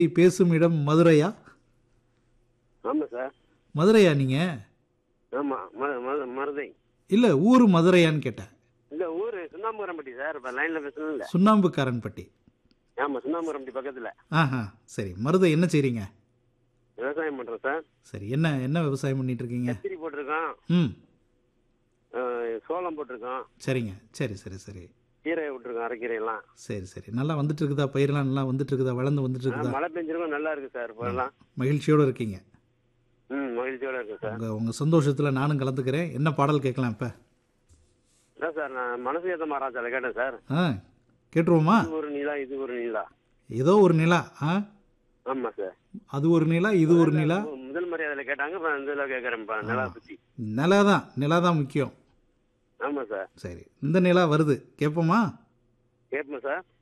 பேசும் இடம் மதுரையா ஆமாம் சார் மதுரையா நீங்க ஆமாம் ம ம மருதை இல்ல ஊர் மதுரையான்னு கேட்டேன் இந்த ஊர் சுண்ணாம்புரம்பட்டி சார் இப்போ லைனில் பேசணும் இல்லை சுண்ணாம்புக்காரன்பட்டி ஆமாம் சுண்ணாம்புரம்பட்டி பக்கத்தில் ஆஹா சரி மருதை என்ன செய்றீங்க விவசாயம் பண்ணுறோம் சார் சரி என்ன என்ன விவசாயம் பண்ணிட்டு இருக்கீங்க கத்திரி போட்டிருக்கோம் ம் அஹ், சோளம் போட்டிருக்கோம் சரிங்க சரி சரி சரி கீரை விட்டுருக்கோம் அரைக்கீரையெல்லாம் சரி சரி நல்லா வந்துட்டு இருக்குதா பயிரெல்லாம் நல்லா வந்துட்டு இருக்குதா வளர்ந்து வந்துட்டு ஆ, இருக்குதா மழை பெஞ்சிருக்கோம் நல்லா இருக்கு சார் இப்போல்லாம் மகிழ்ச்சியோட இருக்கீங்க ம் மகிழ்ச்சியோட இருக்கு சார் உங்க உங்க சந்தோஷத்துல நானும் கலந்துக்கிறேன் என்ன பாடல் கேட்கலாம் இப்ப அதான் சார் நான் மனசு ஏற்ற மாறாச்சால கேட்டேன் சார் ஆ கேட்டுருவோமா இது ஒரு நிலா இது ஒரு நிலா ஏதோ ஒரு நிலா ஆ ஆமாம் சார் அது ஒரு நிலா இது ஒரு நிலா மு- முதல் மரியாதையில் கேட்டாங்க இப்போ இதில் கேட்குறேன் இப்போ நிலா பற்றி நிலா தான் நிலா தான் முக்கியம் ஆமாம் சார் சரி இந்த நிலா வருது கேட்போமா கேட்போம் சார்